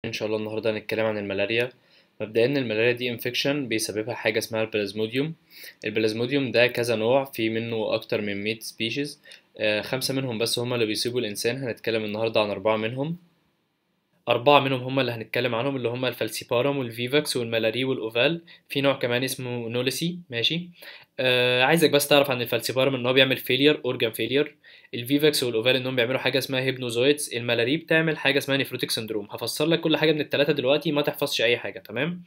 ان شاء الله النهارده هنتكلم عن الملاريا مبدئيا الملاريا دي انفكشن بيسببها حاجه اسمها البلازموديوم البلازموديوم ده كذا نوع في منه اكتر من 100 سبيشيز خمسه منهم بس هما اللي بيصيبوا الانسان هنتكلم النهارده عن اربعه منهم أربعة منهم هما اللي هنتكلم عنهم اللي هما الفالسيبارم والفيفاكس والملاري والأوفال في نوع كمان اسمه نوليسي ماشي آه عايزك بس تعرف عن الفالسيبارم ان هو بيعمل فيلير اورجان فيلير الفيفاكس والاوفال انهم بيعملوا حاجه اسمها هيبنوزويدز الملاري بتعمل حاجه اسمها نيفروتيك سندروم هفسر لك كل حاجه من الثلاثه دلوقتي ما تحفظش اي حاجه تمام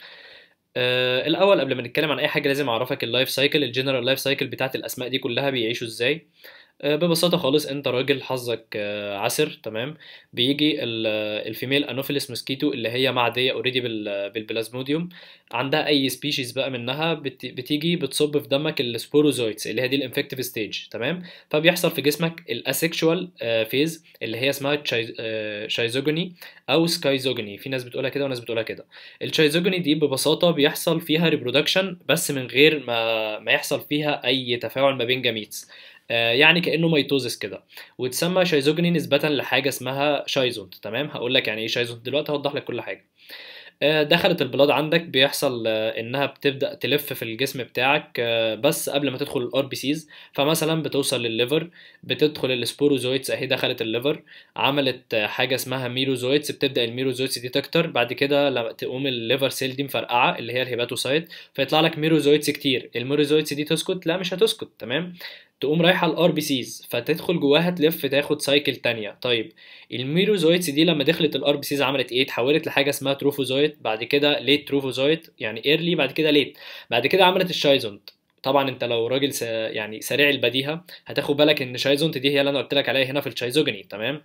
آه الاول قبل ما نتكلم عن اي حاجه لازم اعرفك اللايف سايكل الجنرال لايف سايكل بتاعت الاسماء دي كلها بيعيشوا ازاي ببساطة خالص انت راجل حظك عسر تمام بيجي الفيميل انوفيلس موسكيتو اللي هي معدية اوريدي بالبلازموديوم عندها اي سبيشيز بقى منها بتيجي بتصب في دمك السبوروزويتس اللي هي دي الانفكتيف ستيج تمام فبيحصل في جسمك الاسexual فيز اللي هي اسمها شايزوجوني او سكايزوجوني في ناس بتقولها كده وناس بتقولها كده الشايزوجوني دي ببساطة بيحصل فيها ريبرودكشن بس من غير ما ما يحصل فيها اي تفاعل ما بين جاميتس يعني كانه ميتوزس كده وتسمى شايزوجني نسبه لحاجه اسمها شايزونت تمام هقول لك يعني ايه شايزونت دلوقتي هوضح لك كل حاجه دخلت البلاد عندك بيحصل انها بتبدا تلف في الجسم بتاعك بس قبل ما تدخل الار بي سيز فمثلا بتوصل للليفر بتدخل السبوروزويتس اهي دخلت الليفر عملت حاجه اسمها ميروزويتس بتبدا الميروزويتس دي تكتر بعد كده لما تقوم الليفر سيل دي مفرقعه اللي هي الهيباتوسايت فيطلع لك ميروزويتس كتير الميروزويتس دي تسكت لا مش هتسكت تمام تقوم رايحه الار بي سيز فتدخل جواها تلف تاخد سايكل تانية طيب الميروزويتس دي لما دخلت الار بي سيز عملت ايه اتحولت لحاجه اسمها تروفوزويت بعد كده ليت تروفوزويت يعني ايرلي بعد كده ليت بعد كده عملت الشايزونت طبعا انت لو راجل س... يعني سريع البديهه هتاخد بالك ان شايزونت دي هي اللي انا قلت لك عليها هنا في الشايزوجني تمام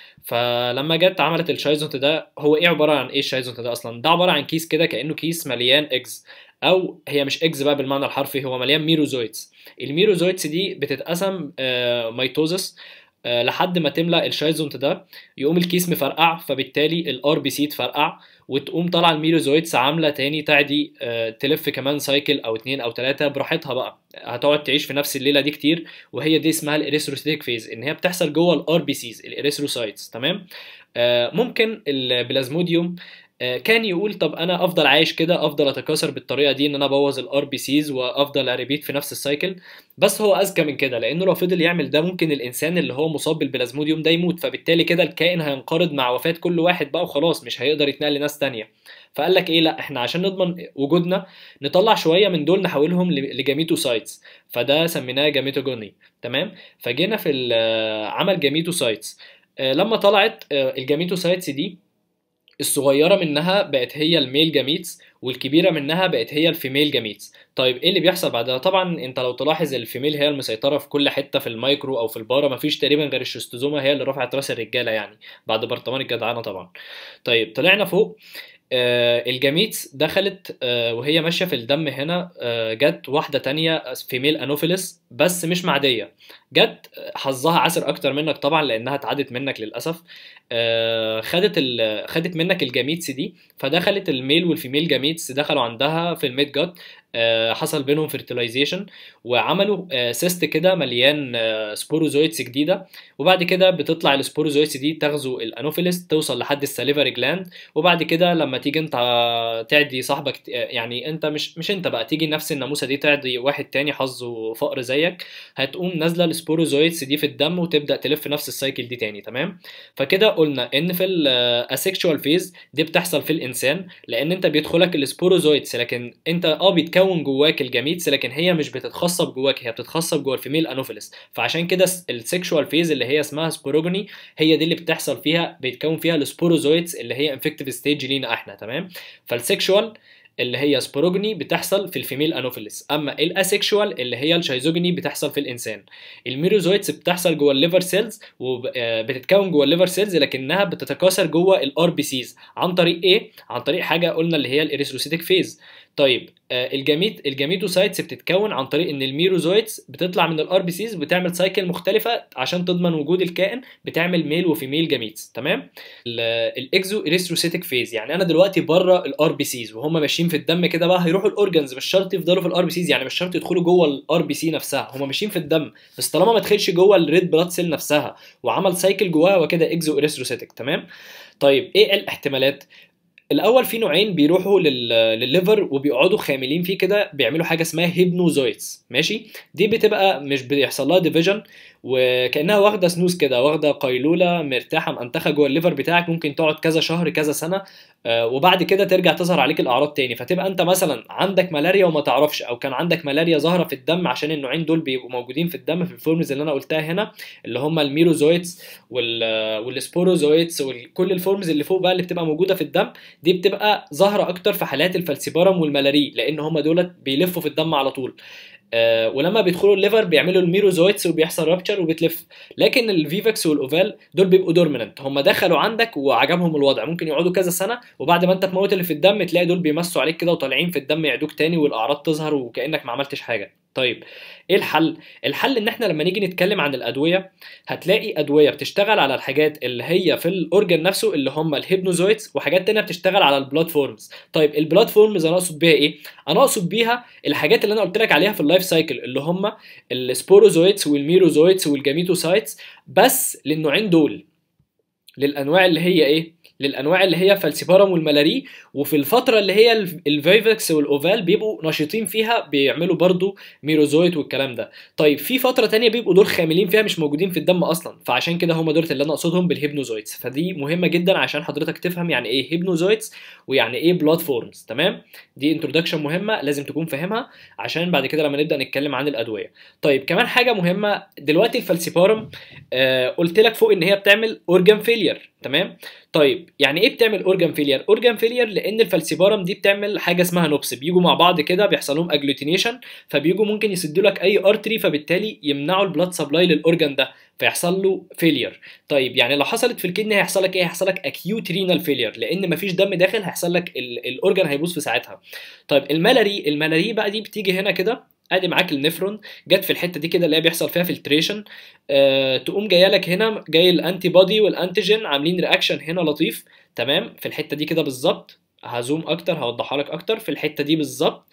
فلما جت عملت الشايزونت ده هو ايه عباره عن ايه الشايزونت ده اصلا ده عباره عن كيس كده كانه كيس مليان اكس او هي مش اكس بقى بالمعنى الحرفي هو مليان ميروزويتس الميروزويتس دي بتتقسم ميتوزس لحد ما تملا الشايزونت ده يقوم الكيس مفرقع فبالتالي الار بي سي تفرقع وتقوم طالعه الميروزويتس عامله تاني تعدي تلف كمان سايكل او اتنين او تلاته براحتها بقى هتقعد تعيش في نفس الليله دي كتير وهي دي اسمها الاريثروسيتيك فيز ان هي بتحصل جوه الار بي سيز الاريثروسايتس تمام ممكن البلازموديوم كان يقول طب انا افضل عايش كده افضل اتكاثر بالطريقه دي ان انا ابوظ الار بي سيز وافضل اريبيت في نفس السايكل بس هو اذكى من كده لانه لو فضل يعمل ده ممكن الانسان اللي هو مصاب بالبلازموديوم ده يموت فبالتالي كده الكائن هينقرض مع وفاه كل واحد بقى وخلاص مش هيقدر يتنقل لناس تانية فقال لك ايه لا احنا عشان نضمن وجودنا نطلع شويه من دول نحولهم لجاميتوسايتس فده سميناه جاميتوجوني تمام فجينا في عمل جاميتوسايتس لما طلعت الجاميتوسايتس دي الصغيرة منها بقت هي الميل جاميتس والكبيرة منها بقت هي الفيميل جاميتس طيب ايه اللي بيحصل بعدها طبعا انت لو تلاحظ الفيميل هي المسيطرة في كل حتة في المايكرو او في البارا مفيش تقريبا غير الشستوزوما هي اللي رفعت راس الرجالة يعني بعد برطمان الجدعانة طبعا طيب طلعنا فوق آه الجاميتس دخلت آه وهي ماشية في الدم هنا آه جت واحدة تانية فيميل انوفيلس بس مش معدية جت حظها عسر اكتر منك طبعا لانها اتعدت منك للاسف خدت خدت منك الجاميتس دي فدخلت الميل والفيميل جاميتس دخلوا عندها في الميد جات حصل بينهم فيرتلايزيشن وعملوا سيست كده مليان سبوروزويتس جديده وبعد كده بتطلع السبوروزويتس دي تغزو الانوفيلس توصل لحد الساليفري جلاند وبعد كده لما تيجي انت تعدي صاحبك يعني انت مش مش انت بقى تيجي نفس الناموسه دي تعدي واحد تاني حظه فقر زيك هتقوم نازله السبوروزويتس دي في الدم وتبدا تلف نفس السايكل دي تاني تمام فكده قلنا ان في الاسexual فيز دي بتحصل في الانسان لان انت بيدخلك السبوروزويتس لكن انت اه بيتكون جواك الجاميتس لكن هي مش بتتخصب جواك هي بتتخصب جوا الفيميل انوفيلس فعشان كده السكشوال فيز اللي هي اسمها سبوروجوني هي دي اللي بتحصل فيها بيتكون فيها السبوروزويتس اللي هي انفكتيف ستيج لينا احنا تمام فالسكشوال اللي هي سبوروجني بتحصل في الفيميل انوفيلس اما الاسكشوال اللي هي الشايزوجني بتحصل في الانسان الميروزويتس بتحصل جوه الليفر سيلز وبتتكون جوه الليفر سيلز لكنها بتتكاثر جوه الار بي سيز عن طريق ايه عن طريق حاجه قلنا اللي هي الاريثروسيتيك فيز طيب الجاميت الجاميتوسايتس بتتكون عن طريق ان الميروزويتس بتطلع من الار بي سيز بتعمل سايكل مختلفه عشان تضمن وجود الكائن بتعمل ميل وفيميل جاميتس تمام الاكزو اريثروسيتيك فيز يعني انا دلوقتي بره الار بي سيز وهم ماشيين في الدم كده بقى هيروحوا الاورجنز مش شرط يفضلوا في الار بي سيز يعني مش شرط يدخلوا جوه الار بي سي نفسها هم ماشيين في الدم بس طالما ما دخلش جوه الريد بلاد سيل نفسها وعمل سايكل جواها وكده اكزو اريثروسيتيك تمام طيب ايه الاحتمالات الاول في نوعين بيروحوا لل... للليفر وبيقعدوا خاملين فيه كده بيعملوا حاجه اسمها هيبنوزويتس ماشي دي بتبقى مش بيحصل لها ديفيجن وكانها واخده سنوز كده واخده قيلوله مرتاحه مأنتخه جوه الليفر بتاعك ممكن تقعد كذا شهر كذا سنه آه، وبعد كده ترجع تظهر عليك الاعراض تاني فتبقى انت مثلا عندك ملاريا وما تعرفش او كان عندك ملاريا ظاهره في الدم عشان النوعين دول بيبقوا موجودين في الدم في الفورمز اللي انا قلتها هنا اللي هم الميروزويتس وال والسبوروزويتس وكل الفورمز اللي فوق بقى اللي بتبقى موجوده في الدم دي بتبقى ظاهره اكتر في حالات الفالسيبارم والملاري لان هم دولت بيلفوا في الدم على طول آه ولما بيدخلوا الليفر بيعملوا الميروزويتس وبيحصل رابتشر وبتلف لكن الفيفكس والاوفال دول بيبقوا دورميننت هم دخلوا عندك وعجبهم الوضع ممكن يقعدوا كذا سنه وبعد ما انت تموت اللي في الدم تلاقي دول بيمسوا عليك كده وطالعين في الدم يعدوك تاني والاعراض تظهر وكانك ما عملتش حاجه طيب ايه الحل الحل ان احنا لما نيجي نتكلم عن الادويه هتلاقي ادويه بتشتغل على الحاجات اللي هي في الاورجن نفسه اللي هم الهيبنوزويتس وحاجات تانية بتشتغل على البلاد فورمز طيب البلاد فورمز انا اقصد بيها ايه انا اقصد بيها الحاجات اللي انا قلت لك عليها في اللايف سايكل اللي هم السبوروزويتس والميروزويتس والجاميتوسايتس بس للنوعين دول للانواع اللي هي ايه للانواع اللي هي فالسيبارم والملاري وفي الفتره اللي هي الفيفكس والاوفال بيبقوا نشيطين فيها بيعملوا برضو ميروزويت والكلام ده طيب في فتره تانية بيبقوا دول خاملين فيها مش موجودين في الدم اصلا فعشان كده هم دول اللي انا اقصدهم بالهيبنوزويتس فدي مهمه جدا عشان حضرتك تفهم يعني ايه هيبنوزويتس ويعني ايه بلاد فورمز تمام دي انترودكشن مهمه لازم تكون فاهمها عشان بعد كده لما نبدا نتكلم عن الادويه طيب كمان حاجه مهمه دلوقتي الفالسيبارم آه قلت لك فوق ان هي بتعمل اورجان فيلير تمام طيب يعني ايه بتعمل اورجان فيلير اورجان فيلير لان الفالسيبارم دي بتعمل حاجه اسمها نوبس بيجوا مع بعض كده بيحصل لهم اجلوتينيشن فبيجوا ممكن يسدوا لك اي ارتري فبالتالي يمنعوا البلاد سبلاي للاورجان ده فيحصل له فيلير طيب يعني لو حصلت في الكدني هيحصل لك ايه هيحصل لك اكيوت رينال فيلير لان مفيش دم داخل هيحصل لك الاورجان هيبوظ في ساعتها طيب الملاري الملاري بقى دي بتيجي هنا كده ادي معاك النفرون جت في الحته دي كده اللي هي بيحصل فيها فلتريشن أه تقوم جايه لك هنا جاي الانتي بودي والانتيجين عاملين رياكشن هنا لطيف تمام في الحته دي كده بالظبط هزوم اكتر هوضحها لك اكتر في الحته دي بالظبط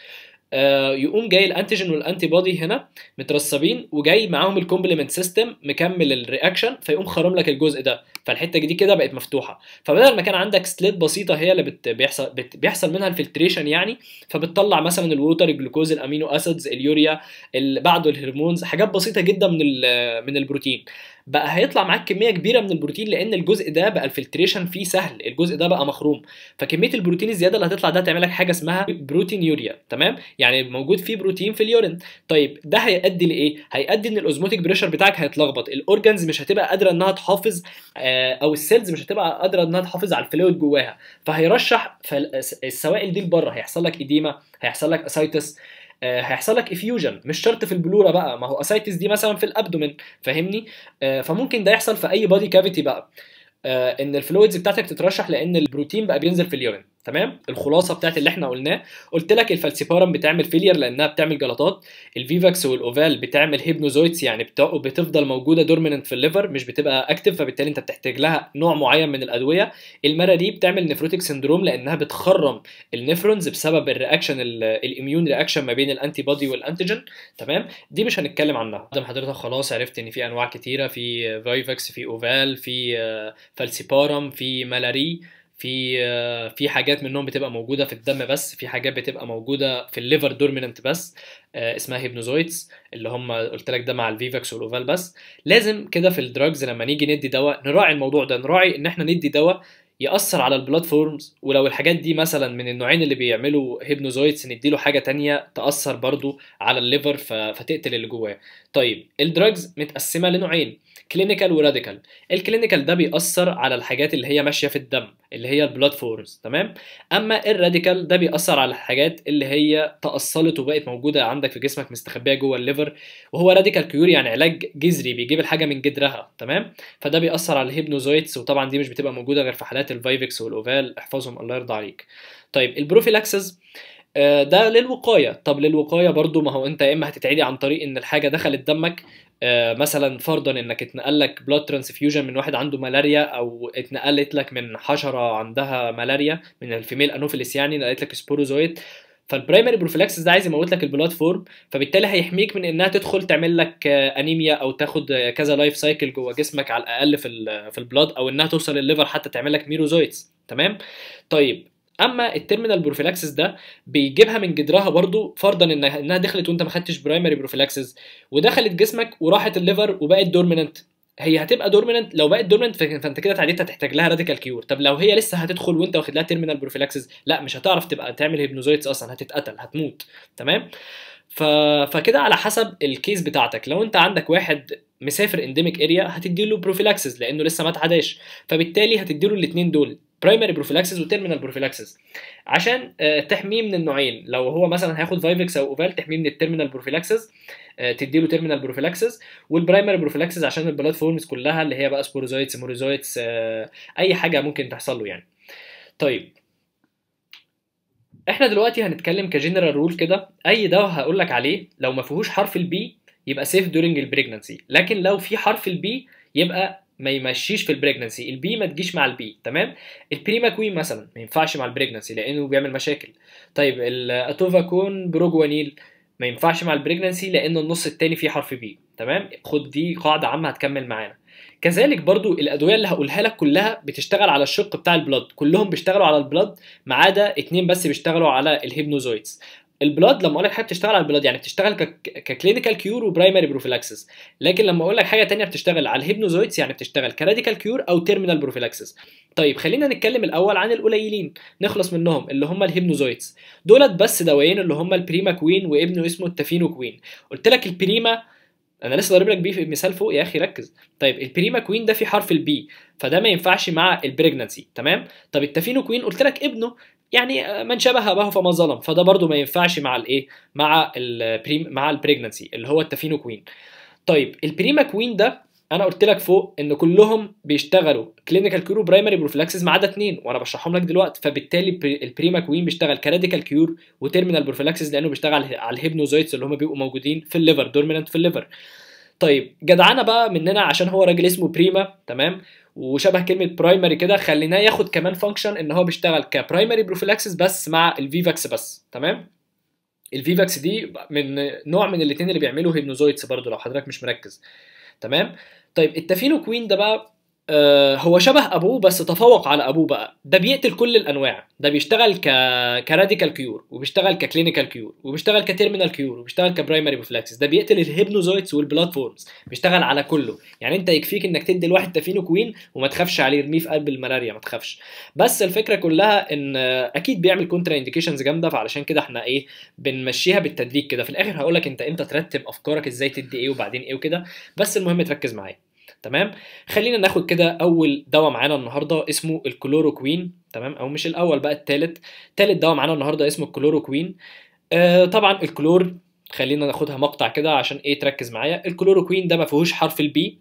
آه يقوم جاي الانتيجين والانتي بودي هنا مترسبين وجاي معاهم الكومبلمنت سيستم مكمل الرياكشن فيقوم خرم لك الجزء ده فالحته دي كده بقت مفتوحه فبدل ما كان عندك سليت بسيطه هي اللي بت بيحصل بت بيحصل منها الفلتريشن يعني فبتطلع مثلا الووتر الجلوكوز الامينو اسيدز اليوريا بعده الهرمونز حاجات بسيطه جدا من من البروتين بقى هيطلع معاك كميه كبيره من البروتين لان الجزء ده بقى الفلتريشن فيه سهل الجزء ده بقى مخروم فكميه البروتين الزياده اللي هتطلع ده تعمل لك حاجه اسمها بروتين يوريا تمام يعني موجود فيه بروتين في اليورين طيب ده هيؤدي لايه هيؤدي ان الاوزموتيك بريشر بتاعك هيتلخبط الاورجنز مش هتبقى قادره انها تحافظ او السيلز مش هتبقى قادره انها تحافظ على الفلويد جواها فهيرشح السوائل دي لبره هيحصل لك اديمه هيحصل لك اسايتس هيحصل لك افيوجن مش شرط في البلوره بقى ما هو اسايتس دي مثلا في الابدومين فاهمني فممكن ده يحصل في اي بادي كافيتي بقى ان الفلويدز بتاعتك تترشح لان البروتين بقى بينزل في اليورين تمام الخلاصه بتاعت اللي احنا قلناه قلت لك الفالسيبارم بتعمل فيلير لانها بتعمل جلطات الفيفاكس والاوفال بتعمل هيبنوزويتس يعني بتفضل موجوده دورميننت في الليفر مش بتبقى اكتف فبالتالي انت بتحتاج لها نوع معين من الادويه المره دي بتعمل نفروتيك سندروم لانها بتخرم النفرونز بسبب الرياكشن الاميون رياكشن ما بين الانتي بودي والانتيجين تمام دي مش هنتكلم عنها قدام حضرتك خلاص عرفت ان في انواع كتيره في فيفاكس في اوفال في فالسيبارم في مالاري في في حاجات منهم بتبقى موجوده في الدم بس في حاجات بتبقى موجوده في الليفر دورميننت بس اسمها هيبنوزويتس اللي هم قلت لك ده مع الفيفاكس والاوفال بس لازم كده في الدراجز لما نيجي ندي دواء نراعي الموضوع ده نراعي ان احنا ندي دواء يأثر على البلاد فورمز ولو الحاجات دي مثلا من النوعين اللي بيعملوا هيبنوزويتس نديله حاجه تانية تأثر برضو على الليفر فتقتل اللي جواه طيب الدراجز متقسمه لنوعين كلينيكال وراديكال الكلينيكال ده بيأثر على الحاجات اللي هي ماشيه في الدم اللي هي البلاد فورمز تمام اما الراديكال ده بيأثر على الحاجات اللي هي تأصلت وبقت موجوده عندك في جسمك مستخبيه جوه الليفر وهو راديكال كيور يعني علاج جذري بيجيب الحاجه من جذرها تمام فده بيأثر على الهيبنوزويتس وطبعا دي مش بتبقى موجوده غير في حالات الفايفكس والاوفال احفظهم الله يرضى عليك طيب البروفيلاكسس ده للوقايه طب للوقايه برضو ما هو انت يا اما هتتعدي عن طريق ان الحاجه دخلت دمك مثلا فرضا انك اتنقل لك بلاد ترانسفيوجن من واحد عنده ملاريا او اتنقلت لك من حشره عندها ملاريا من الفيميل انوفيليس يعني نقلت لك سبوروزويد فالبرايمري بروفيلاكسس ده عايز يموت لك البلاد فورم فبالتالي هيحميك من انها تدخل تعمل لك انيميا او تاخد كذا لايف سايكل جوه جسمك على الاقل في في البلاد او انها توصل للليفر حتى تعمل لك ميروزويتس تمام طيب اما التيرمينال بروفيلاكسس ده بيجيبها من جدرها برضو فرضا انها انها دخلت وانت ما خدتش برايمري بروفيلاكسس ودخلت جسمك وراحت الليفر وبقت دورميننت هي هتبقى دورميننت لو بقت دورميننت فانت كده تعديت هتحتاج لها راديكال كيور طب لو هي لسه هتدخل وانت واخد لها تيرمينال بروفيلاكسس لا مش هتعرف تبقى تعمل هيبنوزويتس اصلا هتتقتل هتموت تمام ف... فكده على حسب الكيس بتاعتك لو انت عندك واحد مسافر انديميك اريا هتدي له بروفيلاكسس لانه لسه ما اتعداش فبالتالي هتدي له الاثنين دول برايمري بروفيلاكسس وتيرمينال بروفيلاكسس عشان آه، تحميه من النوعين لو هو مثلا هياخد فايفكس او اوفال تحميه من التيرمينال بروفيلاكسس تدي له تيرمينال بروفيلاكسس والبرايمري بروفيلاكسس عشان البلاد فورمز كلها اللي هي بقى سبوروزايتس موريزايتس آه، اي حاجه ممكن تحصل له يعني طيب احنا دلوقتي هنتكلم كجنرال رول كده اي دواء هقول لك عليه لو ما فيهوش حرف البي يبقى سيف دورنج البريجنسي لكن لو في حرف البي يبقى ما يمشيش في البريجنسي البي ما تجيش مع البي تمام البريماكوين مثلا ما ينفعش مع البريجنسي لانه بيعمل مشاكل طيب الاتوفاكون بروجوانيل ما ينفعش مع البريجنسي لان النص التاني فيه حرف بي تمام خد دي قاعده عامه هتكمل معانا كذلك برضو الادويه اللي هقولها لك كلها بتشتغل على الشق بتاع البلاد كلهم بيشتغلوا على البلاد ما عدا اتنين بس بيشتغلوا على الهيبنوزويدز البلاد لما اقول لك حاجه بتشتغل على البلاد يعني بتشتغل ككلينيكال كيور وبرايمري بروفيلاكسس لكن لما اقول لك حاجه تانية بتشتغل على الهيبنوزويدز يعني بتشتغل كراديكال كيور او تيرمينال بروفيلاكسس طيب خلينا نتكلم الاول عن القليلين نخلص منهم اللي هم الهيبنوزويدز دولت بس دوايين اللي هم البريما كوين وابنه اسمه التافينو كوين قلت لك البريما انا لسه ضارب لك بيه في مثال فوق يا اخي ركز طيب البريما كوين ده في حرف البي فده ما ينفعش مع البريجنانسي تمام طب التافينو كوين قلت لك ابنه يعني من شبه اباه فما ظلم فده برضو ما ينفعش مع الايه مع البريم مع البريجنانسي اللي هو التافينو كوين طيب البريما كوين ده انا قلت لك فوق ان كلهم بيشتغلوا كلينيكال كيور وبرايمري بروفيلاكسس ما عدا اثنين وانا بشرحهم لك دلوقتي فبالتالي البريما كوين بيشتغل كراديكال كيور وتيرمينال بروفيلاكسس لانه بيشتغل على الهيبنوزويتس اللي هم بيبقوا موجودين في الليفر دورمينانت في الليفر طيب جدعانه بقى مننا عشان هو راجل اسمه بريما تمام وشبه كلمه برايمري كده خليناه ياخد كمان فانكشن ان هو بيشتغل كبرايمري بروفيلاكسس بس مع الفيفاكس بس تمام الفيفاكس دي من نوع من الاثنين اللي بيعملوا هيبنوزويتس برضو لو حضرتك مش مركز تمام طيب التافينو كوين ده بقى آه هو شبه ابوه بس تفوق على ابوه بقى ده بيقتل كل الانواع ده بيشتغل ك كراديكال كيور وبيشتغل ككلينيكال كيور وبيشتغل كتيرمينال كيور وبيشتغل كبرايمري بروفلاكسس ده بيقتل الهيبنوزويتس والبلاد فورمز بيشتغل على كله يعني انت يكفيك انك تدي الواحد تافينو كوين وما تخافش عليه ارميه في قلب الملاريا ما تخافش بس الفكره كلها ان آه، اكيد بيعمل كونترا انديكيشنز جامده فعلشان كده احنا ايه بنمشيها بالتدريج كده في الاخر هقول لك انت امتى ترتب افكارك ازاي تدي ايه وبعدين ايه وكده بس المهم تركز معايا تمام خلينا ناخد كده اول دواء معانا النهارده اسمه الكلوروكوين تمام او مش الاول بقى التالت تالت دواء معانا النهارده اسمه الكلوروكوين آه طبعا الكلور خلينا ناخدها مقطع كده عشان ايه تركز معايا الكلوروكوين ده ما فيهوش حرف البي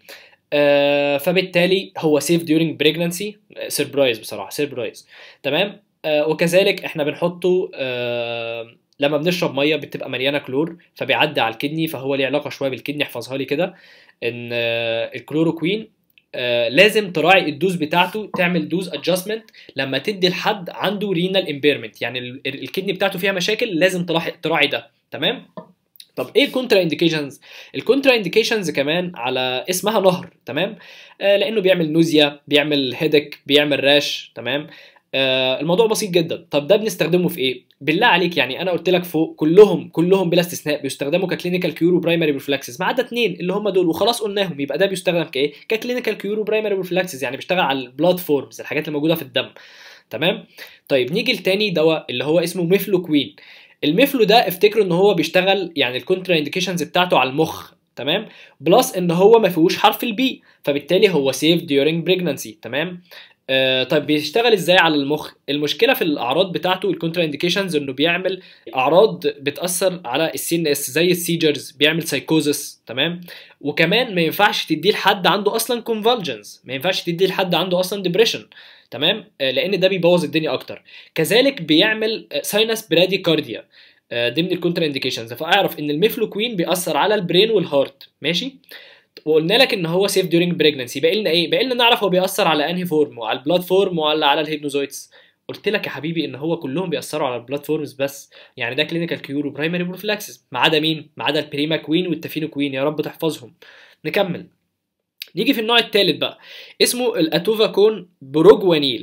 آه فبالتالي هو سيف ديورنج بريجنانسي سيربرايز بصراحه سيربرايز تمام آه وكذلك احنا بنحطه آه لما بنشرب ميه بتبقى مليانه كلور فبيعدي على الكدني فهو ليه علاقه شويه بالكدني احفظها لي كده ان آه، الكلوروكوين آه، لازم تراعي الدوز بتاعته تعمل دوز ادجستمنت لما تدي لحد عنده رينال امبيرمنت يعني ال- ال- الكدني بتاعته فيها مشاكل لازم تراعي تراعي ده تمام طب ايه الكونترا انديكيشنز الكونترا انديكيشنز كمان على اسمها نهر تمام آه لانه بيعمل نوزيا بيعمل هيدك بيعمل راش تمام آه الموضوع بسيط جدا طب ده بنستخدمه في ايه بالله عليك يعني انا قلت لك فوق كلهم كلهم بلا استثناء بيستخدموا ككلينيكال كيور وبرايمري بروفلاكسس ما عدا اثنين اللي هم دول وخلاص قلناهم يبقى ده بيستخدم كايه ككلينيكال كيور وبرايمري بروفلاكسس يعني بيشتغل على البلاد فورمز الحاجات اللي موجوده في الدم تمام طيب نيجي لتاني دواء اللي هو اسمه ميفلوكوين الميفلو ده افتكروا ان هو بيشتغل يعني الكونترا انديكيشنز بتاعته على المخ تمام بلس ان هو ما فيهوش حرف البي فبالتالي هو سيف ديورنج بريجنانسي تمام آه طيب بيشتغل ازاي على المخ المشكله في الاعراض بتاعته الكونترا انديكيشنز انه بيعمل اعراض بتاثر على السي ان اس زي السيجرز بيعمل سايكوزس تمام وكمان ما ينفعش تديه لحد عنده اصلا كونفالجنز ما ينفعش تديه لحد عنده اصلا ديبريشن تمام آه لان ده بيبوظ الدنيا اكتر كذلك بيعمل ساينس براديكارديا ضمن الكونترا انديكيشنز فاعرف ان الميفلوكوين بيأثر على البرين والهارت ماشي وقلنا لك ان هو سيف ديورنج بريجنسي باقي لنا ايه باقي لنا نعرف هو بيأثر على انهي فورم وعلى البلاد فورم ولا على الهيبنوزويتس قلت لك يا حبيبي ان هو كلهم بيأثروا على البلاد فورمز بس يعني ده كلينيكال كيور وبرايمري بروفلاكسس ما عدا مين ما عدا البريما كوين والتافينو كوين يا رب تحفظهم نكمل نيجي في النوع الثالث بقى اسمه الاتوفاكون بروجوانيل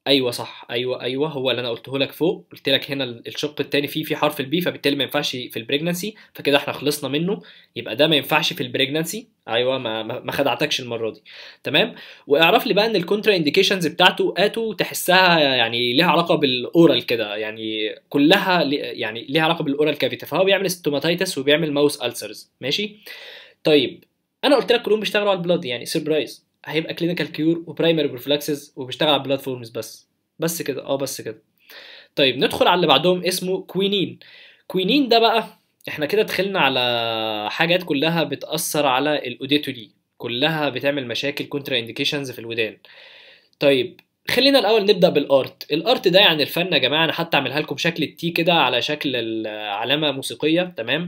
ايوه صح ايوه ايوه هو اللي انا قلته لك فوق قلت لك هنا الشق الثاني فيه في حرف البي فبالتالي ما ينفعش في البريجنسي فكده احنا خلصنا منه يبقى ده ما ينفعش في البريجنسي ايوه ما ما ما خدعتكش المره دي تمام واعرف لي بقى ان الكونترا انديكيشنز بتاعته اتو تحسها يعني ليها علاقه بالاورال كده يعني كلها لي- يعني ليها علاقه بالاورال كافيتي فهو بيعمل ستوماتيتس وبيعمل ماوس السرز ماشي طيب انا قلت لك كلهم بيشتغلوا على البلاد يعني سربرايز هيبقى كلينيكال كيور وبرايمري بروفلاكسز وبيشتغل على البلاد فورمز بس بس كده اه بس كده طيب ندخل على اللي بعدهم اسمه كوينين كوينين ده بقى احنا كده دخلنا على حاجات كلها بتأثر على الاوديتوري كلها بتعمل مشاكل كونترا انديكيشنز في الودان طيب خلينا الاول نبدا بالارت الارت ده يعني الفن يا جماعه انا حتى اعملها لكم شكل التي كده على شكل العلامه موسيقيه تمام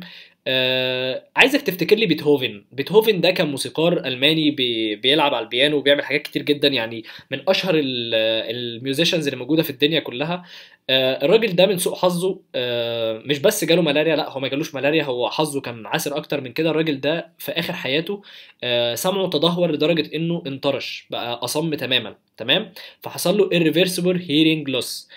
آه عايزك تفتكر لي بيتهوفن بيتهوفن ده كان موسيقار الماني بي بيلعب على البيانو وبيعمل حاجات كتير جدا يعني من اشهر الميوزيشنز اللي موجوده في الدنيا كلها آه الراجل ده من سوء حظه آه مش بس جاله ملاريا لا هو ما جالوش ملاريا هو حظه كان عاسر اكتر من كده الراجل ده في اخر حياته آه سمعه تدهور لدرجه انه انطرش بقى اصم تماما تمام فحصل له irreversible hearing loss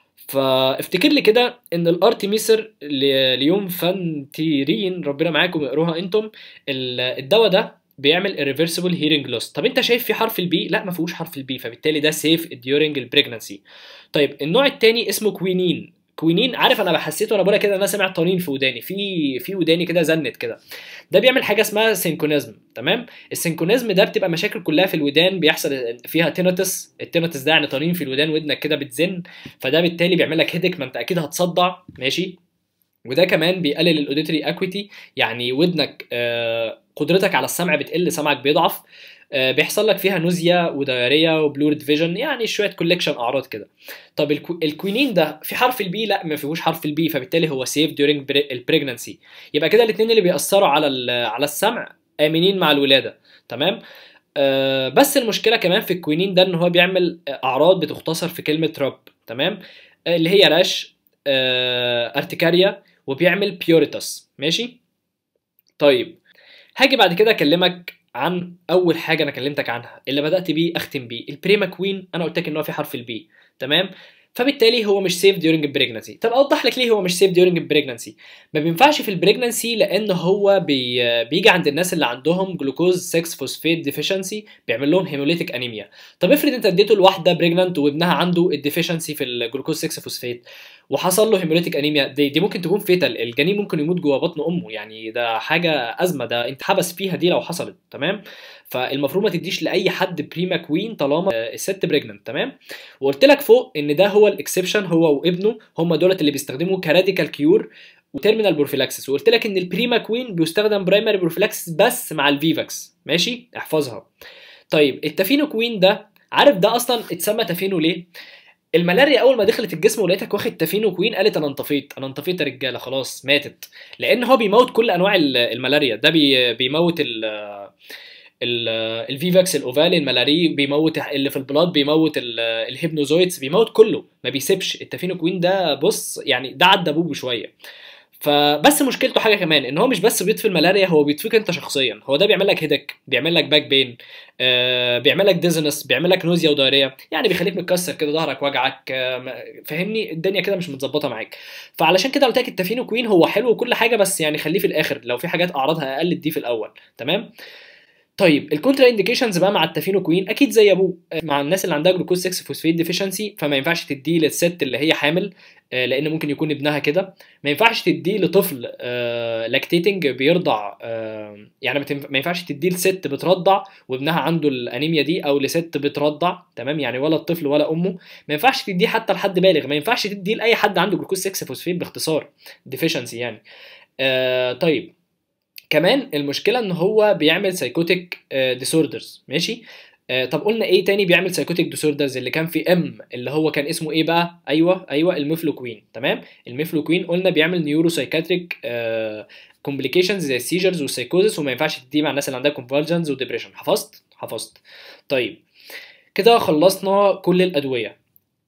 فافتكر لي كده ان الارتيميسر ل- ليوم فانتيرين ربنا معاكم اقروها انتم ال- الدواء ده بيعمل irreversible hearing loss طب انت شايف في حرف البي لا ما فيهوش حرف البي فبالتالي ده safe during البريجنسي طيب النوع التاني اسمه كوينين كوينين عارف انا بحسيت وانا بقولها كده إن انا سامع طنين في وداني في في وداني كده زنت كده ده بيعمل حاجه اسمها سينكونيزم تمام السينكونيزم ده بتبقى مشاكل كلها في الودان بيحصل فيها تيناتس التيناتس ده يعني طنين في الودان ودنك كده بتزن فده بالتالي بيعمل لك هيدك ما انت اكيد هتصدع ماشي وده كمان بيقلل الاوديتري اكويتي يعني ودنك آه، قدرتك على السمع بتقل سمعك بيضعف آه، بيحصل لك فيها نوزيا ودياريه وبلورد فيجن يعني شويه كولكشن اعراض كده طب الكو... الكوينين ده في حرف البي لا ما فيهوش حرف البي فبالتالي هو سيف ديورنج البريجنسي يبقى كده الاثنين اللي بيأثروا على ال... على السمع امنين مع الولاده تمام آه بس المشكله كمان في الكوينين ده ان هو بيعمل اعراض بتختصر في كلمه رب تمام آه اللي هي راش آه ارتكاريا وبيعمل بيوريتاس ماشي طيب هاجي بعد كده اكلمك عن اول حاجه انا كلمتك عنها اللي بدات بيه اختم بيه البريما كوين انا قلت لك ان هو في حرف البي تمام فبالتالي هو مش سيف ديورنج البريجنسي طب اوضح لك ليه هو مش سيف ديورنج البريجنسي ما بينفعش في البريجنسي لان هو بي بيجي عند الناس اللي عندهم جلوكوز 6 فوسفيت ديفيشنسي بيعمل لهم هيموليتيك انيميا طب افرض انت اديته لواحده بريجننت وابنها عنده الديفيشنسي في الجلوكوز 6 فوسفيت وحصل له هيموليتيك انيميا دي, دي ممكن تكون فيتال الجنين ممكن يموت جوه بطن امه يعني ده حاجه ازمه ده انت حبس فيها دي لو حصلت تمام فالمفروض ما تديش لاي حد بريما كوين طالما آه، الست بريجننت تمام وقلت لك فوق ان ده هو الاكسبشن هو وابنه هم دولت اللي بيستخدموا كراديكال كيور وتيرمينال بروفيلاكسس وقلت لك ان البريما كوين بيستخدم برايمري بروفيلاكسس بس مع الفيفاكس ماشي احفظها طيب التافينو كوين ده عارف ده اصلا اتسمى تافينو ليه الملاريا اول ما دخلت الجسم ولقيتك واخد تافينو كوين قالت انا انطفيت انا انطفيت يا رجاله خلاص ماتت لان هو بيموت كل انواع ال- الملاريا ده بي بيموت ال ال- الفيفاكس الاوفالي الملاري بيموت اللي في البلاد بيموت ال- الهيبنوزويتس بيموت كله ما بيسيبش التافينو كوين ده بص يعني ده عدى ابوه بشويه فبس مشكلته حاجه كمان ان هو مش بس بيطفي الملاريا هو بيطفيك انت شخصيا هو ده بيعمل لك هيدك بيعمل لك باك بين آه بيعمل لك ديزنس بيعمل لك نوزيا ودايريا يعني بيخليك متكسر كده ظهرك وجعك آه ما- فاهمني الدنيا كده مش متظبطه معاك فعلشان كده قلت لك التافينو كوين هو حلو وكل حاجه بس يعني خليه في الاخر لو في حاجات اعراضها اقل دي في الاول تمام طيب الكونترا انديكيشنز بقى مع التافينو كوين اكيد زي ابوه مع الناس اللي عندها جلوكوز 6 فوسفيت ديفيشنسي فما ينفعش تديه للست اللي هي حامل آه، لان ممكن يكون ابنها كده ما ينفعش تديه لطفل لاكتيتنج بيرضع آه، يعني ما تنف- ما ينفعش تديه لست بترضع وابنها عنده الانيميا دي او لست بترضع تمام يعني ولا الطفل ولا امه ما ينفعش تديه حتى لحد بالغ ما ينفعش تديه لاي حد عنده جلوكوز 6 فوسفيت باختصار ديفيشنسي يعني آه طيب كمان المشكله ان هو بيعمل سايكوتيك ديسوردرز ماشي آه طب قلنا ايه تاني بيعمل سايكوتيك ديسوردرز اللي كان في ام اللي هو كان اسمه ايه بقى ايوه ايوه الميفلوكوين تمام الميفلوكوين قلنا بيعمل نيورو سايكاتريك كومبليكيشنز زي السيجرز والسايكوزس وما ينفعش تديه مع الناس اللي عندها كونفالجنز وديبريشن حفظت حفظت طيب كده خلصنا كل الادويه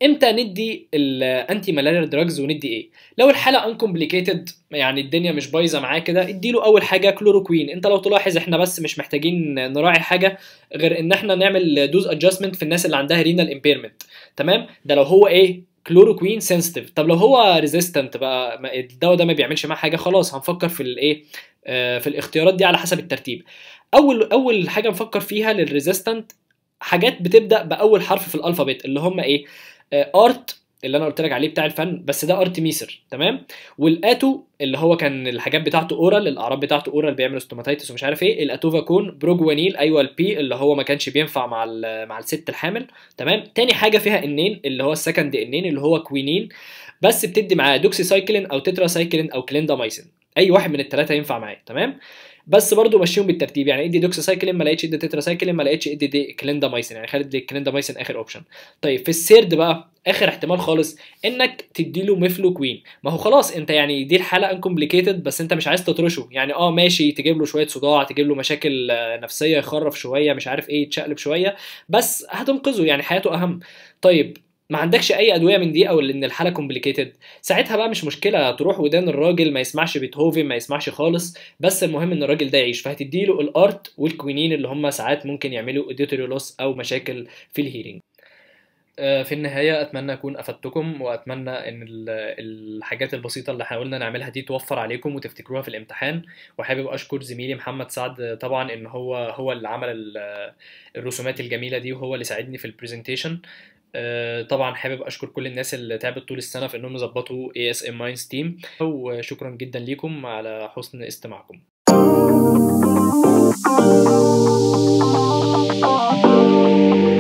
امتى ندي الانتي مالاريا دراجز وندي ايه لو الحاله انكمبليكيتد يعني الدنيا مش بايظه معاه كده اديله اول حاجه كلوروكوين انت لو تلاحظ احنا بس مش محتاجين نراعي حاجه غير ان احنا نعمل دوز ادجستمنت في الناس اللي عندها رينال امبيرمنت تمام ده لو هو ايه كلوروكوين سنسيتيف طب لو هو ريزيستنت بقى ما- الدواء ده ما بيعملش معاه حاجه خلاص هنفكر في الايه آه، في الاختيارات دي على حسب الترتيب اول اول حاجه نفكر فيها للريزيستنت حاجات بتبدا باول حرف في الالفابet اللي هم ايه ارت اللي انا قلت لك عليه بتاع الفن بس ده ارت ميسر تمام والاتو اللي هو كان الحاجات بتاعته اورال الاعراض بتاعته اورال بيعمل ستوماتيتس ومش عارف ايه الاتوفاكون بروجوانيل ايوه البي اللي هو ما كانش بينفع مع ال- مع الست الحامل تمام تاني حاجه فيها انين اللي هو السكند انين اللي هو كوينين بس بتدي معاه دوكسي سايكلين او تترا سايكلين او كليندامايسين اي واحد من الثلاثه ينفع معاه تمام بس برضو مشيهم بالترتيب يعني ادي دوكسي سايكلين ما لقيتش ادي تترا سايكلين ما لقيتش ادي دي كليندامايسين يعني خلي دي كليندامايسين اخر اوبشن طيب في السيرد بقى اخر احتمال خالص انك تديله ميفلوكوين ما هو خلاص انت يعني دي الحاله انكمبليكيتد بس انت مش عايز تطرشه يعني اه ماشي تجيب له شويه صداع تجيب له مشاكل آه، نفسيه يخرف شويه مش عارف ايه يتشقلب شويه بس هتنقذه يعني حياته اهم طيب ما عندكش اي ادويه من دي او ان الحاله كومبليكيتد ساعتها بقى مش مشكله تروح ودان الراجل ما يسمعش بيتهوفن ما يسمعش خالص بس المهم ان الراجل ده يعيش فهتديله الارت والكوينين اللي هم ساعات ممكن يعملوا اوديتوري لوس او مشاكل في الهيرنج آه، في النهاية أتمنى أكون أفدتكم وأتمنى إن ال- الحاجات البسيطة اللي حاولنا نعملها دي توفر عليكم وتفتكروها في الامتحان وحابب أشكر زميلي محمد سعد طبعا إن هو هو اللي عمل ال- الرسومات الجميلة دي وهو اللي ساعدني في البرزنتيشن طبعا حابب أشكر كل الناس اللي تعبت طول السنة في إنهم يظبطوا ASM Minds Team وشكرا جدا ليكم على حسن استماعكم